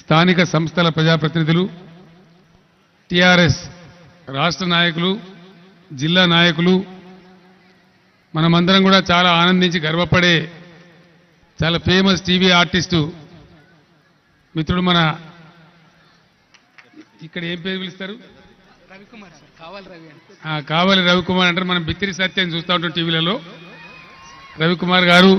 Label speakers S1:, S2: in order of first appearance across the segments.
S1: స్థానిక సంస్థల ప్రజాప్రతినిధులు టిఆర్ఎస్ రాష్ట్ర నాయకులు జిల్లా నాయకులు మనమందరం కూడా చాలా ఆనందించి గర్వపడే చాలా ఫేమస్ టీవీ ఆర్టిస్టు మిత్రుడు మన ఇక్కడ ఏం పేరు పిలుస్తారు
S2: రవికుమార్ సార్ కావాలి రవి అని
S1: ఆ, కావాలి రవికుమార్ అంటారు మనం బిత్తిరి సత్యం చూస్తూ ఉంటాం టీవీలలో రవికుమార్ గారు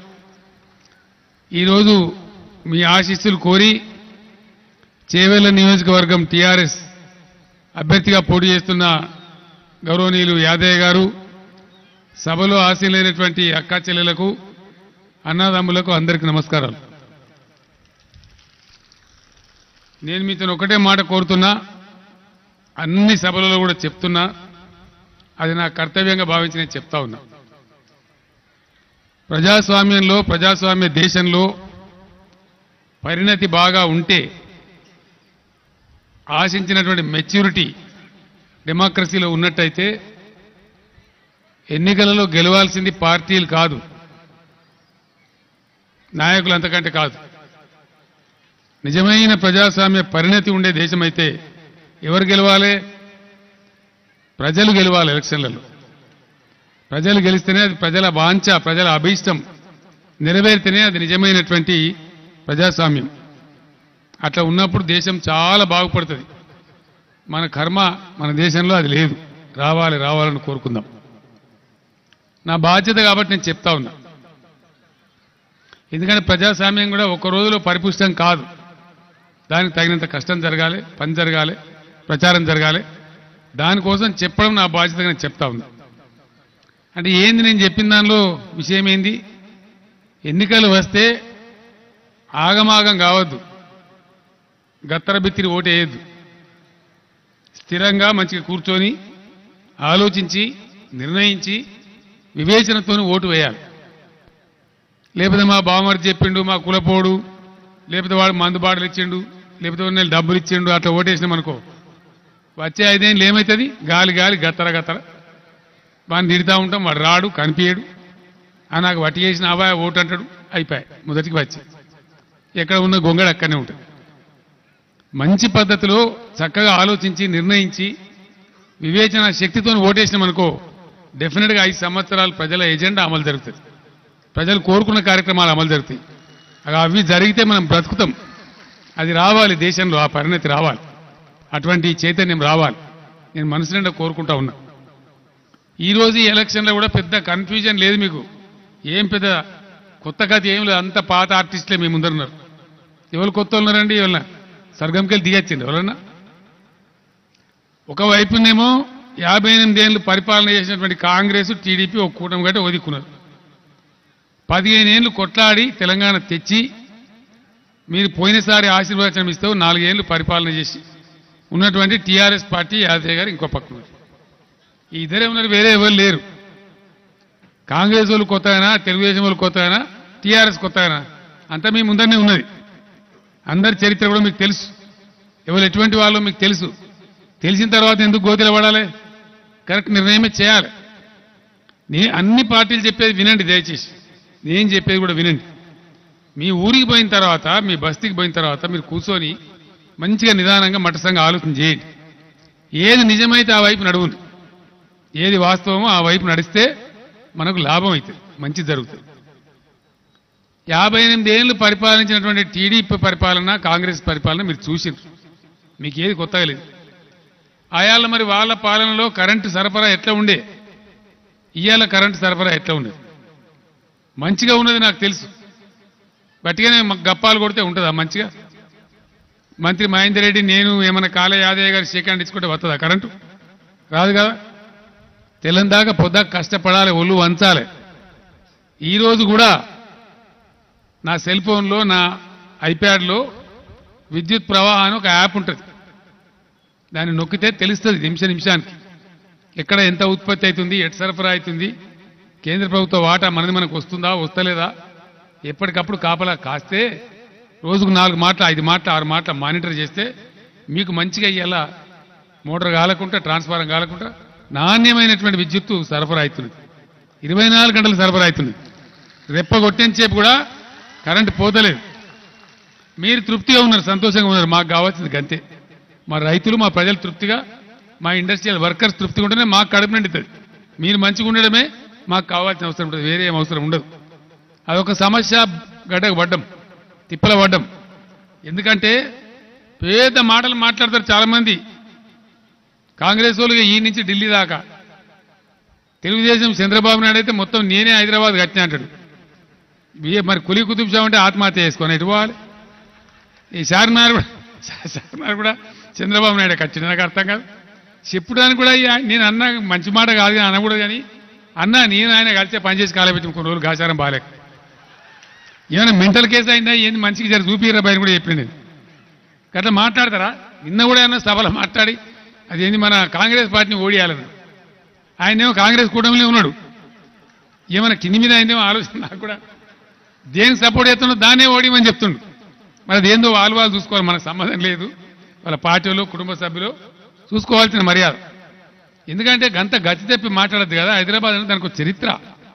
S1: ఈరోజు మీ ఆశీస్సులు కోరి చేవెళ్ల నియోజకవర్గం టీఆర్ఎస్ అభ్యర్థిగా పోటీ చేస్తున్న గౌరవనీయులు యాదయ్య గారు సభలో ఆశీలైనటువంటి అక్కా చెల్లెలకు అన్నదమ్ములకు అందరికీ నమస్కారాలు నేను మీతో ఒకటే మాట కోరుతున్నా అన్ని సభలలో కూడా చెప్తున్నా అది నా కర్తవ్యంగా భావించి నేను చెప్తా ఉన్నా ప్రజాస్వామ్యంలో ప్రజాస్వామ్య దేశంలో పరిణతి బాగా ఉంటే ఆశించినటువంటి మెచ్యూరిటీ డెమోక్రసీలో ఉన్నట్టయితే ఎన్నికలలో గెలవాల్సింది పార్టీలు కాదు నాయకులు అంతకంటే కాదు నిజమైన ప్రజాస్వామ్య పరిణతి ఉండే దేశమైతే ఎవరు గెలవాలి ప్రజలు గెలవాలి ఎలక్షన్లలో ప్రజలు గెలిస్తేనే అది ప్రజల వాంఛ ప్రజల అభీష్టం నెరవేరితేనే అది నిజమైనటువంటి ప్రజాస్వామ్యం అట్లా ఉన్నప్పుడు దేశం చాలా బాగుపడుతుంది మన కర్మ మన దేశంలో అది లేదు రావాలి రావాలని కోరుకుందాం నా బాధ్యత కాబట్టి నేను చెప్తా ఉన్నా ఎందుకంటే ప్రజాస్వామ్యం కూడా ఒక రోజులో పరిపుష్టం కాదు దానికి తగినంత కష్టం జరగాలి పని జరగాలి ప్రచారం జరగాలి దానికోసం చెప్పడం నా బాధ్యతగా నేను చెప్తా ఉన్నా అంటే ఏంది నేను చెప్పిన దానిలో విషయం ఏంది ఎన్నికలు వస్తే ఆగమాగం కావద్దు గత్తర బిత్తిరి ఓటేయద్దు స్థిరంగా మంచిగా కూర్చొని ఆలోచించి నిర్ణయించి వివేచనతో ఓటు వేయాలి లేకపోతే మా బావమరి చెప్పిండు మా కులపోడు లేకపోతే వాడు మందు బాటలు ఇచ్చిండు లేకపోతే నేను డబ్బులు ఇచ్చిండు అట్లా ఓటేసినాం అనుకో వచ్చే ఐదేళ్ళు ఏమవుతుంది గాలి గాలి గత్తర గత్తర వాడిని తిడతా ఉంటాం వాడు రాడు కనిపించడు ఆ నాకు వట్టి చేసిన అబ్బాయి ఓటు అంటాడు అయిపోయాయి మొదటికి వచ్చి ఎక్కడ ఉన్న గొంగడు అక్కడనే ఉంటుంది మంచి పద్ధతిలో చక్కగా ఆలోచించి నిర్ణయించి వివేచన శక్తితో ఓటేసినాం అనుకో డెఫినెట్గా ఐదు సంవత్సరాలు ప్రజల ఎజెండా అమలు జరుగుతుంది ప్రజలు కోరుకున్న కార్యక్రమాలు అమలు జరుగుతాయి అవి అవి జరిగితే మనం బ్రతుకుతాం అది రావాలి దేశంలో ఆ పరిణతి రావాలి అటువంటి చైతన్యం రావాలి నేను మనసు నిండా కోరుకుంటా ఉన్నా ఈ రోజు ఈ ఎలక్షన్లో కూడా పెద్ద కన్ఫ్యూజన్ లేదు మీకు ఏం పెద్ద కొత్త కథ ఏం లేదు అంత పాత ఆర్టిస్టులే మీ ముందరున్నారు ఎవరు కొత్త ఉన్నారండి ఎవరన్నా స్వర్గంకెళ్ళి దిగచ్చింది ఎవరన్నా ఒకవైపునేమో యాభై ఎనిమిది ఏళ్ళు పరిపాలన చేసినటువంటి కాంగ్రెస్ టీడీపీ ఒక కూటమి గట్టి ఒదుక్కున్నారు పదిహేను ఏళ్ళు కొట్లాడి తెలంగాణ తెచ్చి మీరు పోయినసారి ఆశీర్వచనం ఇస్తే నాలుగేళ్లు పరిపాలన చేసి ఉన్నటువంటి టీఆర్ఎస్ పార్టీ యాదయ్య గారు ఇంకో పక్కన ఉన్నారు. ఈ ఇద్దరే ఉన్నారు వేరే ఎవరు లేరు కాంగ్రెస్ వాళ్ళు కొత్త అయినా తెలుగుదేశం వాళ్ళు కొత్త అయినా టీఆర్ఎస్ కొత్త అయినా అంతా మీ ముందరనే ఉన్నది అందరి చరిత్ర కూడా మీకు తెలుసు ఎవరు ఎటువంటి వాళ్ళు మీకు తెలుసు తెలిసిన తర్వాత ఎందుకు గోతిలో పడాలి కరెక్ట్ నిర్ణయమే చేయాలి నే అన్ని పార్టీలు చెప్పేది వినండి దయచేసి నేను చెప్పేది కూడా వినండి మీ ఊరికి పోయిన తర్వాత మీ బస్తీకి పోయిన తర్వాత మీరు కూర్చొని మంచిగా నిదానంగా మటసంగా ఆలోచన చేయండి ఏది నిజమైతే ఆ వైపు నడువును ఏది వాస్తవమో ఆ వైపు నడిస్తే మనకు లాభం అవుతుంది మంచి జరుగుతుంది యాభై ఎనిమిది ఏళ్ళు పరిపాలించినటువంటి టీడీపీ పరిపాలన కాంగ్రెస్ పరిపాలన మీరు చూసిండ్రు మీకు ఏది కొత్తగా లేదు ఆయాల మరి వాళ్ళ పాలనలో కరెంటు సరఫరా ఎట్లా ఉండే ఇవాళ కరెంటు సరఫరా ఎట్లా ఉండేది మంచిగా ఉన్నది నాకు తెలుసు గట్టిగానే మాకు గప్పాలు కొడితే ఉంటుందా మంచిగా మంత్రి మహేందర్ రెడ్డి నేను ఏమైనా కాలే యాదయ్య గారు సెకండ్ ఇచ్చుకుంటే వస్తుందా కరెంటు రాదు కదా తెల్లందాకా పొద్దాక కష్టపడాలి ఒళ్ళు వంచాలి ఈరోజు కూడా నా సెల్ ఫోన్లో నా ఐప్యాడ్లో విద్యుత్ ప్రవాహం అని ఒక యాప్ ఉంటుంది దాన్ని నొక్కితే తెలుస్తుంది నిమిష నిమిషానికి ఎక్కడ ఎంత ఉత్పత్తి అవుతుంది ఎట్ సరఫరా అవుతుంది కేంద్ర ప్రభుత్వ వాటా మనది మనకు వస్తుందా వస్తలేదా ఎప్పటికప్పుడు కాపలా కాస్తే రోజుకు నాలుగు మాటలు ఐదు మాటలు ఆరు మాటలు మానిటర్ చేస్తే మీకు మంచిగా ఇయ్యాల మోటార్ కాలకుండా ట్రాన్స్ఫారం కాలకుండా నాణ్యమైనటువంటి విద్యుత్తు సరఫరా అవుతుంది ఇరవై నాలుగు గంటలు సరఫరా అవుతుంది రెప్ప కొట్టేంతసేపు కూడా కరెంటు పోతలేదు మీరు తృప్తిగా ఉన్నారు సంతోషంగా ఉన్నారు మాకు కావాల్సింది గంతే మా రైతులు మా ప్రజలు తృప్తిగా మా ఇండస్ట్రియల్ వర్కర్స్ తృప్తిగా ఉంటేనే మాకు కడుపు నిండుతుంది మీరు మంచిగా ఉండడమే మాకు కావాల్సిన అవసరం ఉంటుంది వేరే ఏం అవసరం ఉండదు అదొక సమస్య గడ్డకు పడ్డం తిప్పల పడ్డం ఎందుకంటే పేద మాటలు మాట్లాడతారు చాలామంది కాంగ్రెస్ వాళ్ళు ఈ నుంచి ఢిల్లీ దాకా తెలుగుదేశం చంద్రబాబు నాయుడు అయితే మొత్తం నేనే హైదరాబాద్ కట్టినా అంటాడు ఏ మరి కులి కుతుబ్ షా అంటే ఆత్మహత్య చేసుకొని ఎటు పోవాలి ఈ చార్మినార్ కూడా చార్మినార్ కూడా చంద్రబాబు నాయుడు కట్టిన నాకు అర్థం కాదు చెప్పడానికి కూడా ఈ నేను అన్న మంచి మాట కాదు కానీ అనకూడదు కానీ అన్న నేను ఆయన కలిసే పనిచేసి కాలపెట్టిన కొన్ని రోజులు గాచారం బాగాలేక ఏమైనా మెంటల్ కేసు అయిందా ఏంది మంచిగా జర చూపిరా బయట కూడా చెప్పింది నేను గట్లా మాట్లాడతారా నిన్న కూడా ఏమన్నా సభలో మాట్లాడి అదేంది మన కాంగ్రెస్ పార్టీని ఓడియాలని ఆయనేమో కాంగ్రెస్ కూటమిలో ఉన్నాడు ఏమైనా కింది మీద ఆయనేమో ఆలోచన నాకు కూడా దేనికి సపోర్ట్ చేస్తుండో దాన్నే ఓడిమని చెప్తుండు మరి అదేందో వాళ్ళు వాళ్ళు చూసుకోవాలి మనకు సంబంధం లేదు వాళ్ళ పార్టీలు కుటుంబ సభ్యులు చూసుకోవాల్సిన మర్యాద ఎందుకంటే గంత గతి తెప్పి మాట్లాడద్దు కదా హైదరాబాద్ అంటే దానికి ఒక చరిత్ర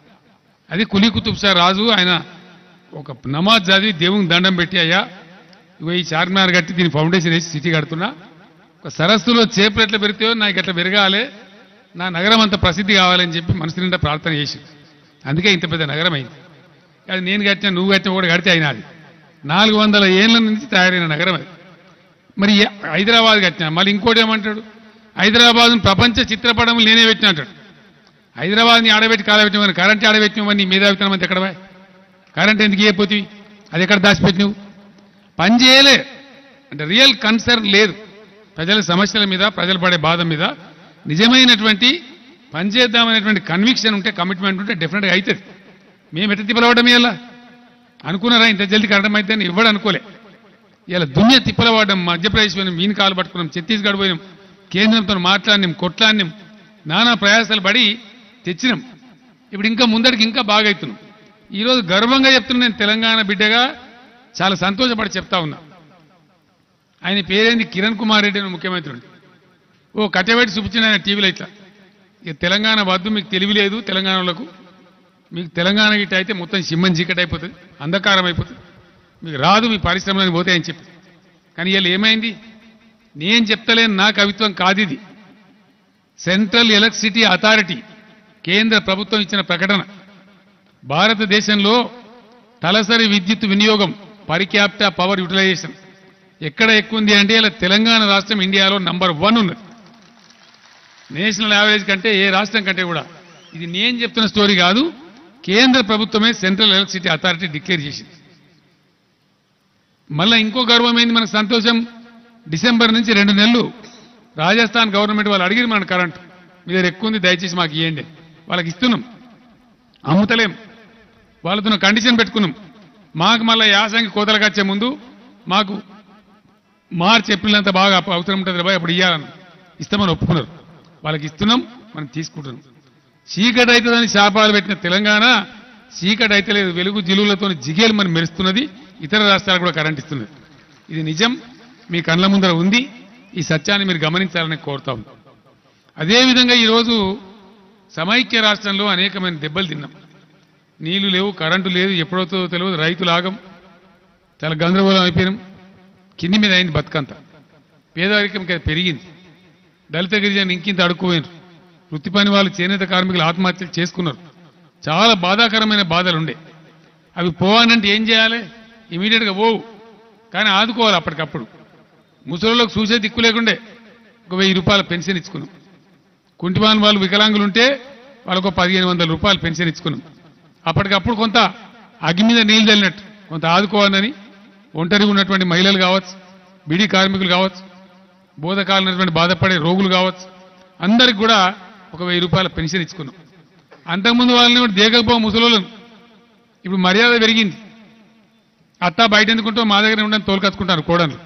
S1: అది కులీ కుతుబ్ షా రాజు ఆయన ఒక నమాజ్ చదివి దేవునికి దండం పెట్టి అయ్యా ఇగో ఈ చార్మినార్ కట్టి దీని ఫౌండేషన్ వేసి సిటీ కడుతున్నా ఒక సరస్సులో చేపలు ఎట్లా పెరిగితే నాకు ఎట్లా పెరగాలి నా నగరం అంత ప్రసిద్ధి కావాలని చెప్పి మనసు నిండా ప్రార్థన చేసి అందుకే ఇంత పెద్ద నగరం అయింది అది నేను కట్టినా నువ్వు కట్టినా కూడా కడితే అయినా అది నాలుగు వందల ఏళ్ళ నుంచి తయారైన నగరం అది మరి ఏ- హైదరాబాద్ కట్టినా మళ్ళీ ఇంకోటి ఏమంటాడు హైదరాబాద్ ప్రపంచ చిత్రపటం నేనే పెట్టిన అంటాడు హైదరాబాద్ని ఆడబెట్టి కాలబెట్టిన కరెంట్ ఆడబెట్టినవని నీ మేధావితనం అంత ఎక్కడ పోయి? కరెంట్ ఎందుకు ఇవ్వపోతుంది అది ఎక్కడ దాచిపెట్టినవు పని చేయలే అంటే రియల్ కన్సర్న్ లేదు ప్రజల సమస్యల మీద ప్రజలు పడే బాధ మీద నిజమైనటువంటి పని చేద్దామనేటువంటి కన్విక్షన్ ఉంటే కమిట్మెంట్ ఉంటే డెఫినెట్గా అవుతుంది మేము ఎట్ట తిప్పలవడం ఇలా అనుకున్నారా ఇంత జల్దీ కరెంట్ అయితే అని ఇవ్వడు అనుకోలే ఇలా దునియా తిప్పలవాడడం మధ్యప్రదేశ్ పోయినాం మీన్ కాలు పట్టుకున్నాం ఛత్తీస్గఢ్ పోయినాం కేంద్రంతో మాట్లాడినాం కొట్లాడినాం నానా ప్రయాసాలు పడి తెచ్చినాం ఇప్పుడు ఇంకా ముందడికి ఇంకా బాగా అవుతున్నాం ఈరోజు గర్వంగా చెప్తున్నా నేను తెలంగాణ బిడ్డగా చాలా సంతోషపడి చెప్తా ఉన్నా ఆయన పేరేంది కిరణ్ కుమార్ రెడ్డి అని ముఖ్యమంత్రి ఉండే. ఓ కట్టబెట్టి చూపించిన ఆయన టీవీలో ఇట్లా ఇక తెలంగాణ వద్దు మీకు తెలివి లేదు తెలంగాణ వాళ్ళకు మీకు తెలంగాణ గిట్ట అయితే మొత్తం సింహం చీకటి అయిపోతుంది అంధకారం అయిపోతుంది మీకు రాదు మీ పరిశ్రమలను పోతే అని చెప్పి కానీ వీళ్ళు ఏమైంది నేను చెప్తలేను నా కవిత్వం కాదు ఇది సెంట్రల్ ఎలక్ట్రిసిటీ అథారిటీ కేంద్ర ప్రభుత్వం ఇచ్చిన ప్రకటన భారతదేశంలో తలసరి విద్యుత్ వినియోగం పరిక్యాప్టా పవర్ యూటిలైజేషన్ ఎక్కడ ఎక్కువ ఉంది అంటే ఇలా తెలంగాణ రాష్ట్రం ఇండియాలో నంబర్ వన్ ఉన్నది నేషనల్ యావరేజ్ కంటే ఏ రాష్ట్రం కంటే కూడా ఇది నేను చెప్తున్న స్టోరీ కాదు కేంద్ర ప్రభుత్వమే సెంట్రల్ ఎలక్ట్రిసిటీ అథారిటీ డిక్లేర్ చేసింది మళ్ళీ ఇంకో గర్వం ఏంది మనకు సంతోషం డిసెంబర్ నుంచి రెండు నెలలు రాజస్థాన్ గవర్నమెంట్ వాళ్ళు అడిగిరు మన కరెంట్ మీ దగ్గర ఎక్కువ ఉంది దయచేసి మాకు ఇవ్వండి వాళ్ళకి ఇస్తున్నాం అమ్ముతలేం వాళ్ళతో కండిషన్ పెట్టుకున్నాం మాకు మళ్ళీ యాసంగి కోతలకు వచ్చే ముందు మాకు మార్చి ఏప్రిల్ అంతా బాగా అవసరం ఉంటుంది బాయ్ అప్పుడు ఇవ్వాలని ఇస్తామని ఒప్పుకున్నారు వాళ్ళకి ఇస్తున్నాం మనం తీసుకుంటున్నాం చీకటి అవుతుందని శాపాలు పెట్టిన తెలంగాణ చీకటి అయితే లేదు వెలుగు జిలువులతో జిగేలు మనం మెరుస్తున్నది ఇతర రాష్ట్రాలు కూడా కరెంట్ ఇస్తున్నది ఇది నిజం మీ కళ్ళ ముందర ఉంది ఈ సత్యాన్ని మీరు గమనించాలని కోరుతా ఉన్నాం అదేవిధంగా ఈరోజు సమైక్య రాష్ట్రంలో అనేకమైన దెబ్బలు తిన్నాం నీళ్లు లేవు కరెంటు లేదు ఎప్పుడవుతుందో తెలియదు రైతులు ఆగం చాలా గందరగోళం అయిపోయినాం కింది మీద అయింది బతుకంతా పేదరికం ఇంకా పెరిగింది దళిత గిరిజన ఇంకింత అడుక్కుపోయినారు వృత్తి పని వాళ్ళు చేనేత కార్మికులు ఆత్మహత్యలు చేసుకున్నారు చాలా బాధాకరమైన బాధలు ఉండే అవి పోవానంటే ఏం చేయాలి ఇమీడియట్గా పోవు కానీ ఆదుకోవాలి అప్పటికప్పుడు ముసలిలోకి చూసే దిక్కు లేకుండే ఒక వెయ్యి రూపాయల పెన్షన్ ఇచ్చుకున్నాం కుంటివాన్ వాళ్ళు వికలాంగులు ఉంటే వాళ్ళకు పదిహేను వందల రూపాయలు పెన్షన్ ఇచ్చుకున్నాం అప్పటికప్పుడు కొంత అగ్గి మీద నీళ్లు చల్లినట్టు కొంత ఆదుకోవాలని ఒంటరిగా ఉన్నటువంటి మహిళలు కావచ్చు బీడీ కార్మికులు కావచ్చు బోధకాలైనటువంటి బాధపడే రోగులు కావచ్చు అందరికి కూడా ఒక వెయ్యి రూపాయల పెన్షన్ ఇచ్చుకున్నాం అంతకుముందు వాళ్ళని కూడా దేగకపో ముసలోళ్ళను ఇప్పుడు మర్యాద పెరిగింది అత్త బయట ఎందుకుంటూ మా దగ్గర ఉండని తోలుకచ్చుకుంటారు కోడలు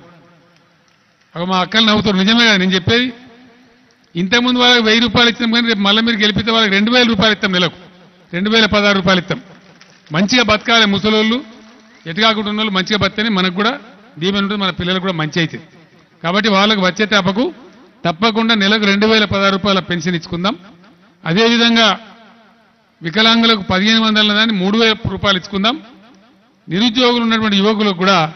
S1: అక్కడ మా అక్కలు నవ్వుతారు నిజమే కదా నేను చెప్పేది ఇంతకుముందు వాళ్ళకి వెయ్యి రూపాయలు ఇచ్చాం కానీ రేపు మళ్ళీ మీరు గెలిపితే వాళ్ళకి రెండు వేల రూపాయలు ఇస్తాం నెలకు రెండు వేల పదహారు రూపాయలు ఇస్తాం మంచిగా బతకాలి ముసలోళ్ళు ఎటు కాకుండా ఉన్న వాళ్ళు మంచిగా బతని మనకు కూడా దీవెన ఉంటుంది మన పిల్లలకు కూడా మంచి అవుతుంది కాబట్టి వాళ్ళకు వచ్చే తేపకు తప్పకుండా నెలకు రెండు వేల పదహారు రూపాయల పెన్షన్ ఇచ్చుకుందాం అదేవిధంగా వికలాంగులకు పదిహేను వందల దాన్ని మూడు వేల రూపాయలు ఇచ్చుకుందాం నిరుద్యోగులు ఉన్నటువంటి యువకులకు కూడా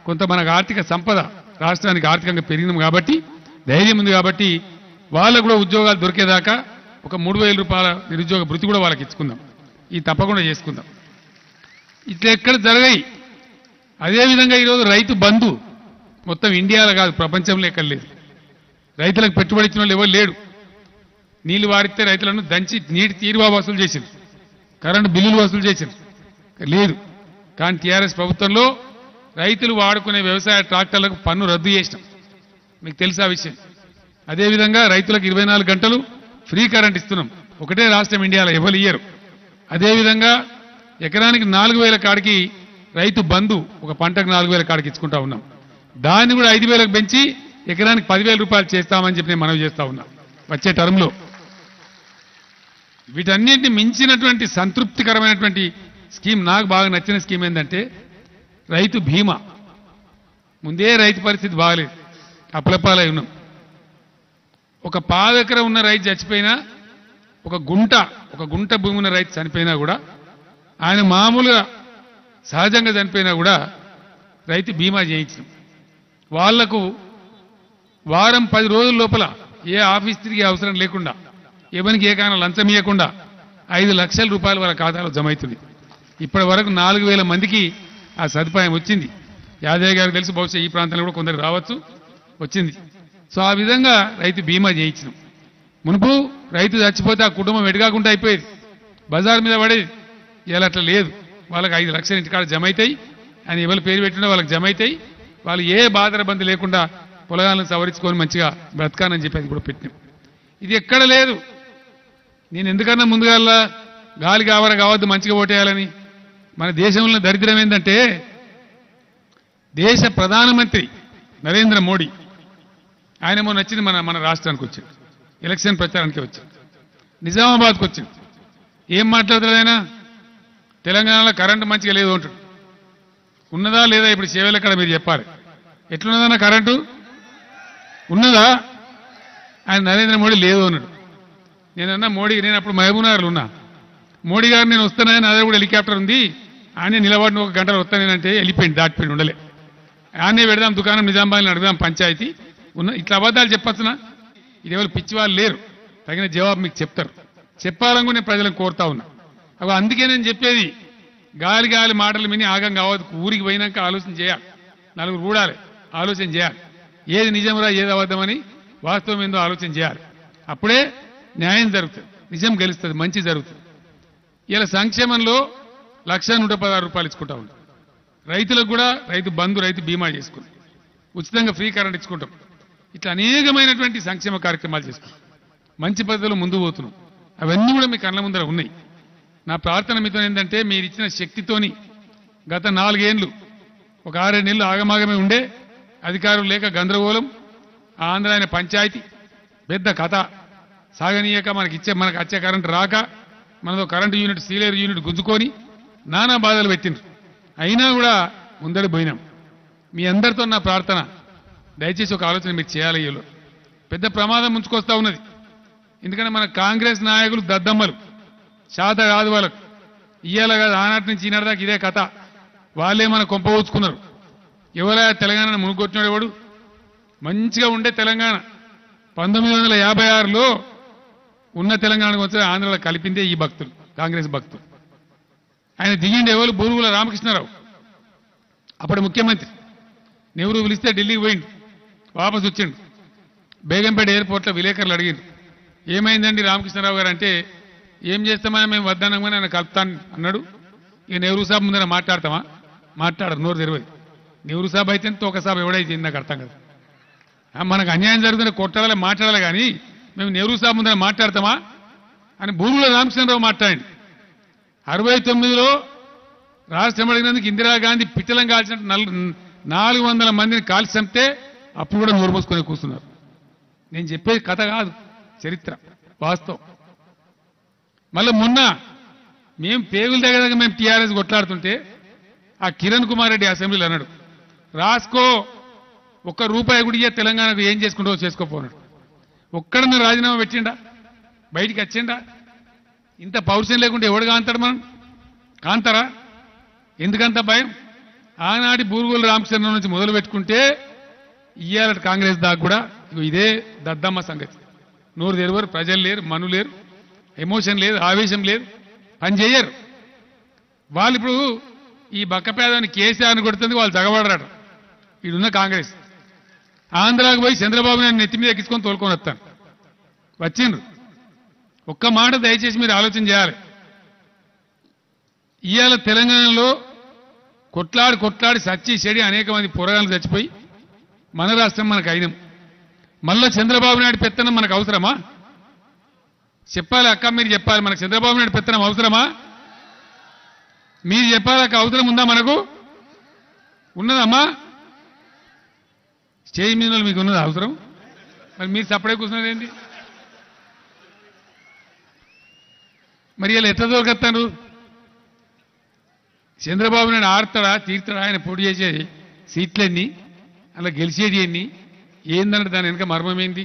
S1: కొంత మనకు ఆర్థిక సంపద రాష్ట్రానికి ఆర్థికంగా పెరిగింది కాబట్టి ధైర్యం ఉంది కాబట్టి వాళ్ళకు కూడా ఉద్యోగాలు దొరికేదాకా ఒక మూడు వేల రూపాయల నిరుద్యోగ భృతి కూడా వాళ్ళకి ఇచ్చుకుందాం ఇది తప్పకుండా చేసుకుందాం ఇట్లా ఎక్కడ జరగాయి అదేవిధంగా ఈరోజు రైతు బంధు మొత్తం ఇండియాలో కాదు ప్రపంచంలో ఎక్కడ లేదు రైతులకు పెట్టుబడి ఇచ్చిన వాళ్ళు ఎవరు లేడు నీళ్లు వారిస్తే రైతులను దంచి నీటి తీరువా వసూలు చేసింది కరెంటు బిల్లులు వసూలు చేసింది లేదు కానీ టీఆర్ఎస్ ప్రభుత్వంలో రైతులు వాడుకునే వ్యవసాయ ట్రాక్టర్లకు పన్ను రద్దు చేసినాం మీకు తెలుసా విషయం అదేవిధంగా రైతులకు ఇరవై నాలుగు గంటలు ఫ్రీ కరెంట్ ఇస్తున్నాం ఒకటే రాష్ట్రం ఇండియాలో ఎవరు ఇయ్యరు అదేవిధంగా ఎకరానికి నాలుగు వేల కాడికి రైతు బంధు ఒక పంటకు నాలుగు వేల కాడికి ఇచ్చుకుంటా ఉన్నాం దాన్ని కూడా ఐదు వేలకు పెంచి ఎకరానికి పదివేల రూపాయలు చేస్తామని చెప్పి నేను మనవి చేస్తా ఉన్నా వచ్చే టర్మ్లో వీటన్నిటిని మించినటువంటి సంతృప్తికరమైనటువంటి స్కీమ్ నాకు బాగా నచ్చిన స్కీమ్ ఏంటంటే రైతు బీమా ముందే రైతు పరిస్థితి బాగలేదు అప్లపాలై ఉన్నాం ఒక పాదెకర ఉన్న రైతు చచ్చిపోయినా ఒక గుంట ఒక గుంట భూమి ఉన్న రైతు చనిపోయినా కూడా ఆయన మామూలుగా సహజంగా చనిపోయినా కూడా రైతు బీమా చేయించాం వాళ్లకు వారం పది రోజుల లోపల ఏ ఆఫీస్ తిరిగే అవసరం లేకుండా ఎవరికి ఏ కారణం లంచం ఇవ్వకుండా ఐదు లక్షల రూపాయలు వాళ్ళ ఖాతాలో జమ అవుతుంది ఇప్పటి వరకు నాలుగు వేల మందికి ఆ సదుపాయం వచ్చింది యాదయ్య గారికి తెలిసి బహుశా ఈ ప్రాంతంలో కూడా కొందరు రావచ్చు వచ్చింది సో ఆ విధంగా రైతు బీమా చేయించినాం మునుపు రైతు చచ్చిపోతే ఆ కుటుంబం ఎడగాకుండా అయిపోయేది బజార్ మీద పడేది ఇలా అట్లా లేదు వాళ్ళకి ఐదు లక్షల ఇంటికాడ జమ అవుతాయి అని ఎవరి పేరు పెట్టినా వాళ్ళకి జమ అవుతాయి వాళ్ళు ఏ బాధర బంది లేకుండా పొలగాలను సవరించుకొని మంచిగా బ్రతకానని చెప్పి అది కూడా పెట్టినాం ఇది ఎక్కడ లేదు నేను ఎందుకన్నా ముందుగా గాలి కావర కావద్దు మంచిగా ఓటేయాలని మన దేశంలో దరిద్రం ఏంటంటే దేశ ప్రధానమంత్రి నరేంద్ర మోడీ ఆయన మొన్న వచ్చింది మన మన రాష్ట్రానికి వచ్చాడు ఎలక్షన్ ప్రచారానికి వచ్చాడు నిజామాబాద్కి వచ్చాడు ఏం మాట్లాడతాడు ఆయన తెలంగాణలో కరెంటు మంచిగా లేదు అంటాడు ఉన్నదా లేదా ఇప్పుడు సేవలు ఎక్కడ మీరు చెప్పాలి ఎట్లున్నదన్న కరెంటు ఉన్నదా ఆయన నరేంద్ర మోడీ లేదు అన్నాడు నేనన్నా మోడీ నేను అప్పుడు మహబూబ్నగర్లో ఉన్నా మోడీ గారు నేను వస్తానని అదే కూడా హెలికాప్టర్ ఉంది ఆయన నిలబడిన ఒక గంటలో వస్తానేనంటే వెళ్ళిపోయింది దాటిపోయింది ఉండలే ఆనే పెడదాం దుకాణం నిజామాబాద్ని అడుగుదాం పంచాయతీ ఉన్న ఇట్లా అబద్ధాలు చెప్పచ్చునా ఇది ఎవరు పిచ్చి వాళ్ళు లేరు తగిన జవాబు మీకు చెప్తారు చెప్పాలని కూడా నేను ప్రజలను కోరుతా ఉన్నా అవి అందుకే నేను చెప్పేది గాలి గాలి మాటలు విని ఆగం కావద్దు ఊరికి పోయినాక ఆలోచన చేయాలి నలుగురు కూడాలి ఆలోచన చేయాలి ఏది నిజంరా ఏది అబద్ధమని వాస్తవం ఏందో ఆలోచన చేయాలి అప్పుడే న్యాయం జరుగుతుంది నిజం గెలుస్తుంది మంచి జరుగుతుంది ఇలా సంక్షేమంలో లక్ష నూట పదహారు రూపాయలు ఇచ్చుకుంటా ఉన్నాం రైతులకు కూడా రైతు బంధు రైతు బీమా చేసుకుంటాం ఉచితంగా ఫ్రీ కరెంట్ ఇచ్చుకుంటాం ఇట్లా అనేకమైనటువంటి సంక్షేమ కార్యక్రమాలు చేసుకుంటాం మంచి పద్ధతిలో ముందుకు పోతున్నాం అవన్నీ కూడా మీ కళ్ళ ముందర ఉన్నాయి నా ప్రార్థన మీతో ఏంటంటే మీరు ఇచ్చిన శక్తితోని గత నాలుగేళ్లు ఒక ఆరేడు నెలలు ఆగమాగమే ఉండే అధికారులు లేక గందరగోళం ఆ ఆంధ్ర ఆయన పంచాయతీ పెద్ద కథ సాగనీయక మనకి ఇచ్చే మనకు వచ్చే కరెంటు రాక మనదో కరెంటు యూనిట్ సీలేరు యూనిట్ గుంజుకొని నానా బాధలు పెట్టిండ్రు అయినా కూడా ముందడి పోయినాం మీ అందరితో నా ప్రార్థన దయచేసి ఒక ఆలోచన మీరు చేయాలి వీళ్ళు పెద్ద ప్రమాదం ముంచుకొస్తా ఉన్నది ఎందుకంటే మన కాంగ్రెస్ నాయకులు దద్దమ్మలు శాత కాదు వాళ్ళకు ఇయ్యాల కాదు ఆనాటి నుంచి ఈనాటి దాకా ఇదే కథ వాళ్ళే మన కొంప ఊచుకున్నారు ఎవరా తెలంగాణ మునుగొచ్చినాడు ఎవడు మంచిగా ఉండే తెలంగాణ పంతొమ్మిది వందల యాభై ఆరులో ఉన్న తెలంగాణకు వచ్చి ఆంధ్రలో కలిపిందే ఈ భక్తులు కాంగ్రెస్ భక్తులు ఆయన దిగిండి ఎవరు బూరుగుల రామకృష్ణారావు అప్పుడు ముఖ్యమంత్రి నెహ్రూ పిలిస్తే ఢిల్లీకి పోయిండు వాపస్ వచ్చిండు బేగంపేట ఎయిర్పోర్ట్లో విలేకరులు అడిగిండు ఏమైందండి రామకృష్ణారావు గారు అంటే ఏం చేస్తామని మేము వద్దనగానే ఆయన కలుపుతాను అన్నాడు ఇక నెహ్రూ సాబ్ ముందర మాట్లాడతామా మాట్లాడరు నోరు తెరవదు నెహ్రూ సాబ్ అయితే ఒక సాబ్ ఎవడైతే నాకు అర్థం కదా ఆ, మనకు అన్యాయం జరుగుతుంటే కొట్టాలి మాట్లాడాలి కానీ మేము నెహ్రూ సాబ్ ముందర మాట్లాడతామా అని భూముల రామకృష్ణరావు మాట్లాడండి అరవై తొమ్మిదిలో రాష్ట్రం అడిగినందుకు ఇందిరాగాంధీ పిట్టలం కాల్చినట్టు నల్- నాలుగు వందల మందిని కాల్చి చంపితే అప్పుడు కూడా నోరు మూసుకొని కూర్చున్నారు నేను చెప్పేది కథ కాదు చరిత్ర వాస్తవం మళ్ళీ మొన్న మేము పేగుల దగ్గర మేము టీఆర్ఎస్ కొట్లాడుతుంటే ఆ కిరణ్ కుమార్ రెడ్డి అసెంబ్లీలో అన్నాడు రాసుకో ఒక్క రూపాయి కూడా ఇయ్య తెలంగాణకు ఏం చేసుకుంటావో చేసుకోపోనాడు ఒక్కడన్నా రాజీనామా పెట్టిండా బయటికి వచ్చిండా ఇంత పౌరుషం లేకుండా ఎవడు కాంతాడు మనం కాంతారా ఎందుకంత భయం ఆనాటి బూరుగుల రామచంద్రం నుంచి మొదలు పెట్టుకుంటే ఇయ్యాల కాంగ్రెస్ దాకా కూడా ఇగో ఇదే దద్దమ్మ సంగతి నోరు తెరవరు ప్రజలు లేరు మను లేరు ఎమోషన్ లేదు ఆవేశం లేదు పని చేయరు వాళ్ళు ఇప్పుడు ఈ బక్కపేదాన్ని కేసీఆర్ని కొడుతుంది వాళ్ళు జగబడరాడు ఈడున్న కాంగ్రెస్ ఆంధ్రాకు పోయి చంద్రబాబు నాయుడు నెత్తి మీద ఎక్కించుకొని తోలుకొని వస్తాను వచ్చిండ్రు ఒక్క మాట దయచేసి మీరు ఆలోచన చేయాలి ఇవాళ తెలంగాణలో కొట్లాడి కొట్లాడి సచ్చి చెడి అనేక మంది పొరగాలు చచ్చిపోయి మన రాష్ట్రం మనకు అయినం మళ్ళా చంద్రబాబు నాయుడు పెత్తనం మనకు అవసరమా చెప్పాలి అక్క మీరు చెప్పాలి మనకు చంద్రబాబు నాయుడు పెత్తనం అవసరమా మీరు చెప్పాలి అక్క అవసరం ఉందా మనకు ఉన్నదమ్మా చేయి మీద వాళ్ళు మీకు ఉన్నది అవసరం మరి మీరు సపడే కూర్చున్నారు ఏంటి మరి వీళ్ళు ఎట్లా దొరకత్తారు చంద్రబాబు నాయుడు ఆడతాడా తీర్తాడా ఆయన పోటీ చేసేది సీట్లన్నీ అలా గెలిచేది ఎన్ని ఏందంటే దాని వెనక మర్మం ఏంది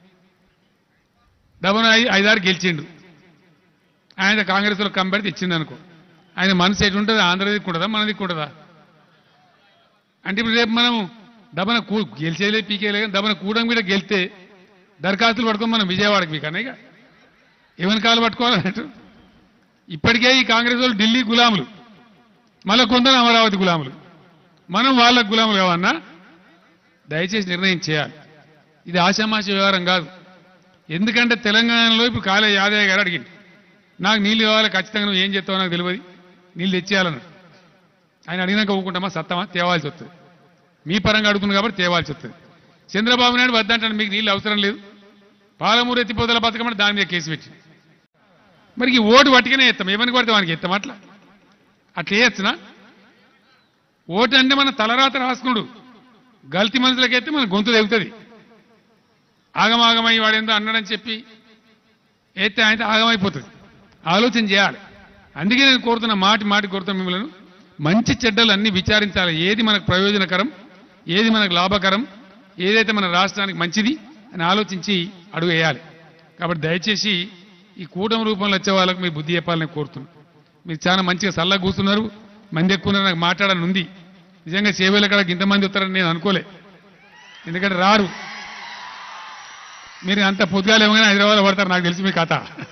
S1: దమన ఐ- ఐదారు గెలిచిండు ఆయన కాంగ్రెస్లో కంపెడితే ఇచ్చిండు అనుకో ఆయన మనసు ఎటు ఉంటుంది ఆంధ్రదేశ్ ఉంటుందా మనది ఉంటుందా అంటే ఇప్పుడు రేపు మనం దమన కూ గెలిచేలే పీకేలే కానీ దమన కూడం కూడా గెలితే దరఖాస్తులు పట్టుకొని మనం విజయవాడకి మీకు అన్నయ్య ఏమని కాలు పట్టుకోవాలన్నట్టు ఇప్పటికే ఈ కాంగ్రెస్ వాళ్ళు ఢిల్లీ గులాములు మళ్ళా కొందరు అమరావతి గులాములు మనం వాళ్ళకు గులాములు కావన్నా దయచేసి నిర్ణయం చేయాలి ఇది ఆశామాష వ్యవహారం కాదు ఎందుకంటే తెలంగాణలో ఇప్పుడు కాలే యాదయ్య గారు అడిగింది నాకు నీళ్ళు కావాలి ఖచ్చితంగా నువ్వు ఏం చెప్తావో నాకు తెలియదు నీళ్ళు తెచ్చేయాలన్నాడు ఆయన అడిగినాక ఊకుంటామా సత్తమా తేవాల్సి వస్తుంది మీ పరంగా అడుగుతుంది కాబట్టి తేవాల్సి వస్తుంది చంద్రబాబు నాయుడు వద్దంటాడు మీకు నీళ్ళు అవసరం లేదు పాలమూరు ఎత్తిపోతల పథకం అంటే దాని మీద కేసు పెట్టి మరి ఈ ఓటు పట్టుకనే ఎత్తాం ఏమని కొడితే వానికి ఎత్తాం అట్లా అట్లా వేయచ్చునా ఓటు అంటే మన తలరాత రాసుకున్నాడు గల్తీ మనుషులకైతే మన గొంతు తెగుతుంది ఆగమాగమై వాడేందో అన్నాడని చెప్పి అయితే ఆయన ఆగమైపోతుంది ఆలోచన చేయాలి అందుకే నేను కోరుతున్న మాటి మాటి కోరుతున్న మిమ్మల్ని మంచి చెడ్డలు అన్ని విచారించాలి ఏది మనకు ప్రయోజనకరం ఏది మనకు లాభకరం ఏదైతే మన రాష్ట్రానికి మంచిది అని ఆలోచించి అడుగు వేయాలి కాబట్టి దయచేసి ఈ కూటమి రూపంలో వచ్చే వాళ్ళకు మీరు బుద్ధి చెప్పాలని కోరుతున్నాను మీరు చాలా మంచిగా సల్లా కూర్చున్నారు మంది ఎక్కువ ఉన్నారు, నాకు మాట్లాడాలని ఉంది నిజంగా సేవల కాడ ఇంతమంది వస్తారని నేను అనుకోలే ఎందుకంటే రారు మీరు అంత పొద్దుగాలు ఏమైనా హైదరాబాద్ పడతారు నాకు తెలిసి మీ కథ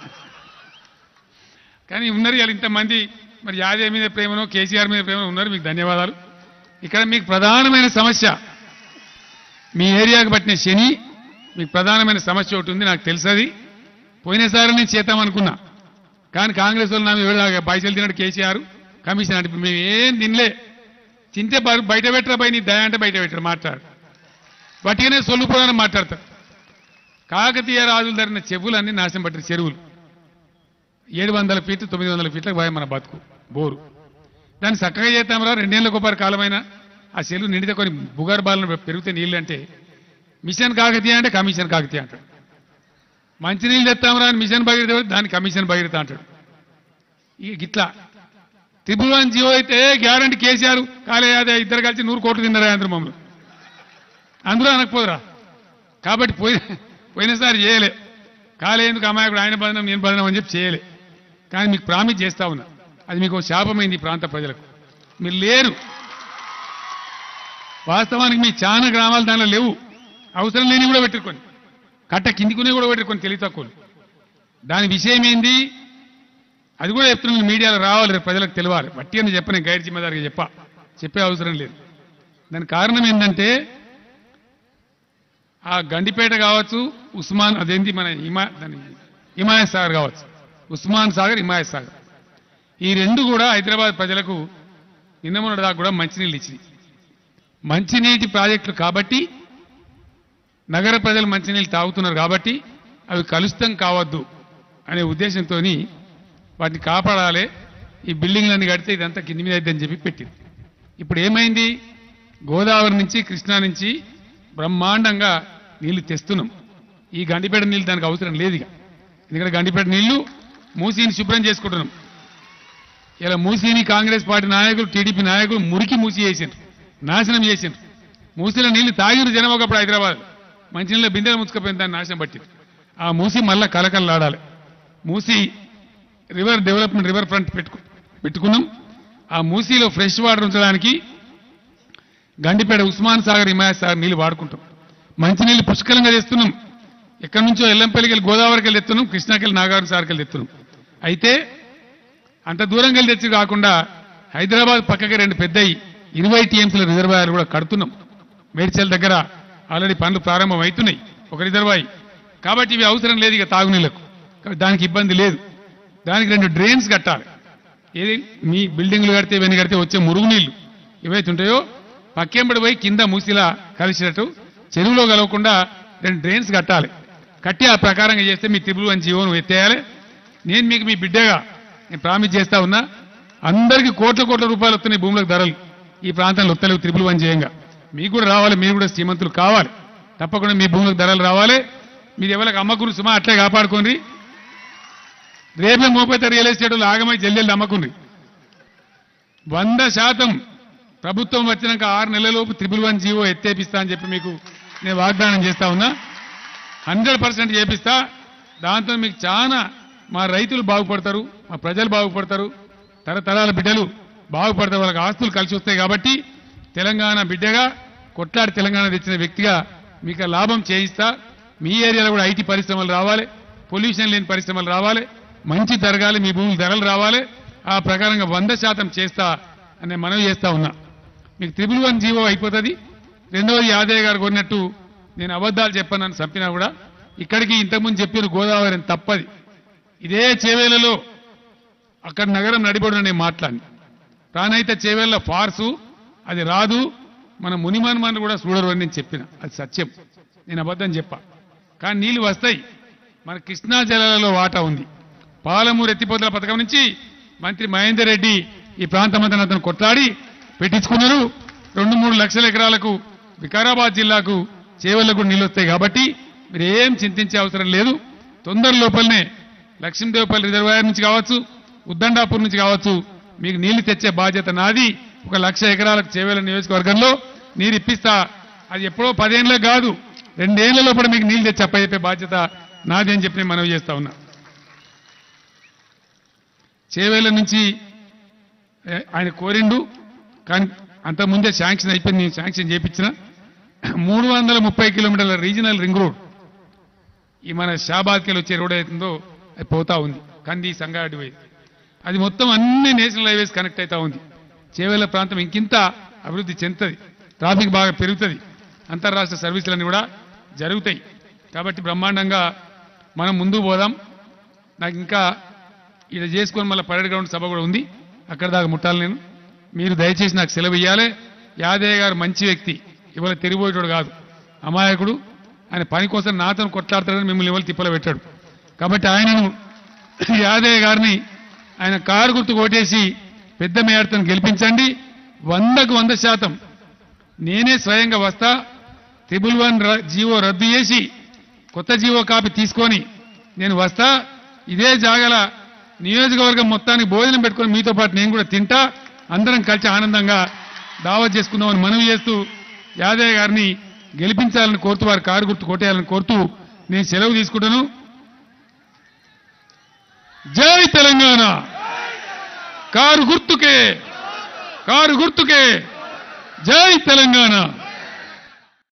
S1: కానీ ఉన్నారు ఇలా ఇంతమంది మరి యాదవ్ మీద ప్రేమనో కేసీఆర్ మీద ప్రేమనో ఉన్నారు మీకు ధన్యవాదాలు ఇక్కడ మీకు ప్రధానమైన సమస్య మీ ఏరియాకు పట్టిన శని మీకు ప్రధానమైన సమస్య ఒకటి ఉంది నాకు తెలుసది పోయినసారి నేను చేద్దామనుకున్నా కానీ కాంగ్రెస్ వాళ్ళు నా మీద పైసలు తిన్నాడు కేసీఆర్ కమిషన్ అంటే మేము ఏం తినలే తింటే బ- బయట పెట్టరా పై నీ దయ అంటే బయట పెట్టారు మాట్లాడు బట్టిగానే సొల్లు పురాణం మాట్లాడతారు కాకతీయ రాజులు ధరిన చెవులన్నీ నాశనం పట్టారు చెరువులు ఏడు వందల ఫీట్లు తొమ్మిది వందల ఫీట్లకు పోయి మన బతుకు బోరు దాన్ని చక్కగా చేద్దాంరా రెండేళ్ల కొబ్బరి కాలమైన ఆ చెరువు నిండితే కొన్ని భూగర్భాలను పెరిగితే నీళ్ళు అంటే మిషన్ కాకతీయ అంటే కమిషన్ కాకతీయ అంటాడు మంచినీళ్ళు తెస్తాంరా అని మిషన్ బగిరితే దాన్ని కమిషన్ బగిరితా అంటాడు ఇక ఇట్లా త్రిపురాన్ జియో అయితే గ్యారంటీ కేసీఆర్ కాలేయాదే ఇద్దరు కలిసి నూరు కోట్లు తిన్నారా అందరూ మమ్మల్ని అందులో అనకపోదురా కాబట్టి పోయి పోయినసారి చేయలే కాలేందుకు అమాయకుడు ఆయన బంధనం నేను బంధనం అని చెప్పి చేయలే కానీ మీకు ప్రామిస్ చేస్తా ఉన్నా అది మీకు ఒక శాపమైంది ఈ ప్రాంత ప్రజలకు మీరు లేరు వాస్తవానికి మీ చాలా గ్రామాలు దానిలో లేవు అవసరం లేని కూడా పెట్టుకొని కట్ట కిందికునే కూడా పెట్టుకొని తెలివి తక్కువ దాని విషయం ఏంది అది కూడా చెప్తున్నాను మీడియాలో రావాలి రేపు ప్రజలకు తెలియాలి బట్టి అని చెప్పని గైడ్ జిమ్మదారికి చెప్పా చెప్పే అవసరం లేదు దానికి కారణం ఏంటంటే ఆ గండిపేట కావచ్చు ఉస్మాన్ అదేంటి మన హిమా దాని హిమాయత్ సాగర్ కావచ్చు ఉస్మాన్ సాగర్ హిమాయత్ సాగర్ ఈ రెండు కూడా హైదరాబాద్ ప్రజలకు నిన్న మొన్నటి దాకా కూడా మంచినీళ్ళు ఇచ్చింది మంచినీటి ప్రాజెక్టులు కాబట్టి నగర ప్రజలు మంచినీళ్ళు తాగుతున్నారు కాబట్టి అవి కలుషితం కావద్దు అనే ఉద్దేశంతో వాటిని కాపాడాలి ఈ బిల్డింగ్లన్నీ కడితే ఇదంతా కింది మీద అయిద్దని చెప్పి పెట్టింది ఇప్పుడు ఏమైంది గోదావరి నుంచి కృష్ణా నుంచి బ్రహ్మాండంగా నీళ్లు తెస్తున్నాం ఈ గండిపేట నీళ్ళు దానికి అవసరం లేదు ఇక ఎందుకంటే గండిపేట నీళ్లు మూసీని శుభ్రం చేసుకుంటున్నాం ఇలా మూసీని కాంగ్రెస్ పార్టీ నాయకులు టీడీపీ నాయకులు మురికి మూసి చేసిండ్రు నాశనం చేసిండ్రు మూసీలో నీళ్లు తాగిరు జనం ఒకప్పుడు హైదరాబాద్ మంచినీళ్ళ బిందెలు ముచ్చుకపోయిన దాన్ని నాశనం పట్టింది ఆ మూసి మళ్ళా కలకల్లాడాలి Musi river development river front పెట్టు పెట్టుకున్నాం ఆ మూసీలో ఫ్రెష్ వాటర్ ఉంచడానికి గండిపేట ఉస్మాన్ సాగర్ హిమాయత్ సాగర్ నీళ్లు వాడుకుంటాం మంచినీళ్ళు పుష్కలంగా తెస్తున్నాం ఎక్కడి నుంచో ఎల్లంపల్లికి వెళ్ళి గోదావరికి వెళ్ళి తెస్తున్నాం కృష్ణాకి వెళ్ళి నాగార్జున సాగర్కి వెళ్ళి తెస్తున్నాం అయితే అంత దూరం వెళ్ళి తెచ్చి కాకుండా హైదరాబాద్ పక్కకి రెండు పెద్దయి ఇరవై టీఎంసీల రిజర్వాయర్లు కూడా కడుతున్నాం మేడ్చల్ దగ్గర ఆల్రెడీ పనులు ప్రారంభం అవుతున్నాయి ఒక రిజర్వాయి కాబట్టి ఇవి అవసరం లేదు ఇక తాగునీళ్లకు కాబట్టి దానికి ఇబ్బంది లేదు దానికి రెండు డ్రైన్స్ కట్టాలి ఏది మీ బిల్డింగ్లు కడితే ఇవన్నీ కడితే వచ్చే మురుగునీళ్లు ఏవైతే ఉంటాయో పక్కెంబడి పోయి కింద మూసిలా కలిసినట్టు చెరువులో కలవకుండా రెండు డ్రైన్స్ కట్టాలి కట్టి ఆ ప్రకారంగా చేస్తే మీ త్రిబుల్ వన్ జీవోను ఎత్తేయాలి నేను మీకు మీ బిడ్డగా నేను ప్రామిస్ చేస్తా ఉన్నా అందరికీ కోట్ల కోట్ల రూపాయలు వస్తున్నాయి భూములకు ధరలు ఈ ప్రాంతంలో వస్తలేవు త్రిపుల్ వన్ చేయంగా మీకు కూడా రావాలి మీరు కూడా శ్రీమంతులు కావాలి తప్పకుండా మీ భూములకు ధరలు రావాలి మీరు ఎవరికి అమ్మకుని సుమా అట్లే కాపాడుకోండి రేపే మోపైతే రియల్ ఎస్టేట్ ఆగమై జల్దీ అమ్మకుండ్రి వంద శాతం ప్రభుత్వం వచ్చినాక ఆరు నెలలలోపు త్రిపుల్ వన్ జీవో ఎత్తేపిస్తా అని చెప్పి మీకు నేను వాగ్దానం చేస్తా ఉన్నా హండ్రెడ్ పర్సెంట్ చేపిస్తా దాంతో మీకు చాలా మా రైతులు బాగుపడతారు మా ప్రజలు బాగుపడతారు తరతరాల బిడ్డలు బాగుపడతారు వాళ్ళకి ఆస్తులు కలిసి వస్తాయి కాబట్టి తెలంగాణ బిడ్డగా కొట్లాడి తెలంగాణ తెచ్చిన వ్యక్తిగా మీకు ఆ లాభం చేయిస్తా మీ ఏరియాలో కూడా ఐటీ పరిశ్రమలు రావాలి పొల్యూషన్ లేని పరిశ్రమలు రావాలి మంచి జరగాలి మీ భూములు ధరలు రావాలి ఆ ప్రకారంగా వంద శాతం చేస్తా అనే మనవి చేస్తా ఉన్నా మీకు త్రిబుల్ వన్ జీవో అయిపోతుంది రెండవది యాదయ్య గారు కొన్నట్టు నేను అబద్ధాలు చెప్పానని చంపినా కూడా ఇక్కడికి ఇంతకుముందు చెప్పిన గోదావరి అని తప్పది ఇదే చేవేలలో అక్కడ నగరం నడిబడిన నేను మాట్లాడి తానైతే చేవేళ్ళ ఫార్సు అది రాదు మన మునిమన్మని కూడా చూడరు అని నేను చెప్పిన అది సత్యం నేను అబద్ధం చెప్పా కానీ నీళ్లు వస్తాయి మన కృష్ణా జలాలలో వాటా ఉంది పాలమూరు ఎత్తిపోతల పథకం నుంచి మంత్రి మహేందర్ రెడ్డి ఈ ప్రాంతమంతా అతను కొట్లాడి పెట్టించుకున్నారు రెండు మూడు లక్షల ఎకరాలకు వికారాబాద్ జిల్లాకు చేవలకు నీళ్ళు వస్తాయి కాబట్టి మీరు ఏం చింతించే అవసరం లేదు తొందర లోపలనే లక్ష్మీదేవపల్లి రిజర్వాయర్ నుంచి కావచ్చు ఉద్దండాపూర్ నుంచి కావచ్చు మీకు నీళ్లు తెచ్చే బాధ్యత నాది ఒక లక్ష ఎకరాలకు చేవేల నియోజకవర్గంలో నీరు ఇప్పిస్తా అది ఎప్పుడో పదేళ్ళలో కాదు రెండేళ్ల లోపల మీకు నీళ్లు తెచ్చి అప్పచెప్పే బాధ్యత నాది అని చెప్పి నేను మనవి చేస్తా ఉన్నా చేవేళ్ల నుంచి ఏ, ఆయన కోరిండు కానీ అంతకుముందే శాంక్షన్ అయిపోయింది నేను శాంక్షన్ చేయించిన మూడు వందల ముప్పై కిలోమీటర్ల రీజనల్ రింగ్ రోడ్ ఈ మన షాబాద్కి వచ్చే రోడ్ అవుతుందో అది పోతా ఉంది కంది సంగారెడ్డి పోయి అది మొత్తం అన్ని నేషనల్ హైవేస్ కనెక్ట్ అవుతా ఉంది చేవేళ్ల ప్రాంతం ఇంకింత అభివృద్ధి చెందుతుంది ట్రాఫిక్ బాగా పెరుగుతుంది అంతర్రాష్ట్ర సర్వీసులన్నీ కూడా జరుగుతాయి కాబట్టి బ్రహ్మాండంగా మనం ముందుకు పోదాం నాకు ఇంకా ఇది చేసుకొని మళ్ళీ పరేడ్ గ్రౌండ్ సభ కూడా ఉంది అక్కడ దాకా ముట్టాలి నేను మీరు దయచేసి నాకు సెలవు ఇవ్వాలి యాదయ్య గారు మంచి వ్యక్తి ఇవాళ తిరిగిపోయేటోడు కాదు అమాయకుడు ఆయన పని కోసం నాతో కొట్లాడతాడని మిమ్మల్ని ఎవరు తిప్పలు పెట్టాడు కాబట్టి ఆయనను యాదయ్య గారిని ఆయన కారు గుర్తు కొట్టేసి పెద్ద మేడతో గెలిపించండి వందకు వంద శాతం నేనే స్వయంగా వస్తా త్రిబుల్ వన్ ర- జీవో రద్దు చేసి కొత్త జీవో కాపీ తీసుకొని నేను వస్తా ఇదే జాగల నియోజకవర్గం మొత్తానికి భోజనం పెట్టుకొని మీతో పాటు నేను కూడా తింటా అందరం కలిసి ఆనందంగా దావత్ చేసుకుందామని మనవి చేస్తూ యాదయ్య గారిని గెలిపించాలని కోరుతూ వారి కారు గుర్తు కొట్టేయాలని కోరుతూ నేను సెలవు తీసుకుంటాను జై తెలంగాణ కారు గుర్తుకే కారు గుర్తుకే జై తెలంగాణ